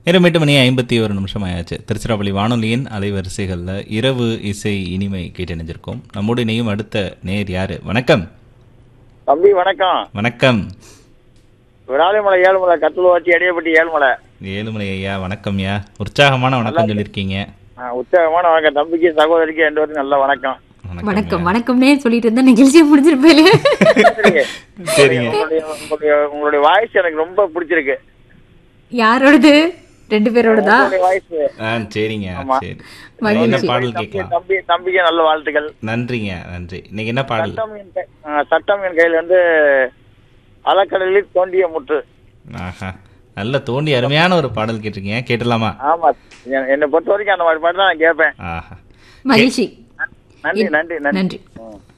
நேரம் எட்டு மணி ஐம்பத்தி ஒரு நிமிஷம் ஆயாச்சு திருச்சிராப்பள்ளி வானொலியின் அலைவரிசைகளில் இரவு இசை இனிமை கேட்டணிஞ்சிருக்கோம் நம்மோடு இணையும் அடுத்த நேர் யாரு வணக்கம் தம்பி வணக்கம் வணக்கம் விராலிமலை ஏழுமலை கத்துலவாச்சி அடியப்பட்டி ஏழுமலை ஏழுமலை ஐயா வணக்கம் ஐயா உற்சாகமான வணக்கம் சொல்லியிருக்கீங்க ஆ, உற்சாகமான வணக்கம் தம்பிக்கு சகோதரிக்கு ரெண்டு பேரும் நல்ல வணக்கம் வணக்கம் வணக்கம்னே சொல்லிட்டு இருந்தா நிகழ்ச்சியை முடிஞ்சிருப்பேன் சரிங்க. சரிங்க உங்களுடைய உங்களுடைய உங்களுடைய வாய்ஸ் எனக்கு ரொம்ப பிடிச்சிருக்கு யாரோடது ரெண்டு பேரோடதா உங்களுடைய வாய்ஸ் ஆ சரிங்க ஆமா. சரி மகிழ்ச்சி. என்ன பாடல் தம்பி கேட்கலாம் தம்பி தம்பிக்கு நல்ல வாழ்த்துக்கள் நன்றிங்க நன்றி இன்னைக்கு என்ன பாடல் சட்டம் என் கை- ஆ, சட்டம் என் கையில் வந்து அலக்கடலில் தோண்டிய முற்று ஆஹா நல்ல தோண்டி அருமையான ஒரு பாடல் கேட்டிருக்கீங்க கேட்டலாமா ஆமா எ- என்னை பொறுத்த வரைக்கும் அந்த மாதிரி பாட்டு தான் நான் கேட்பேன் ஆஹா மகிழ்ச்சி நன்றி நன்றி நன்றி நன்றி ம்.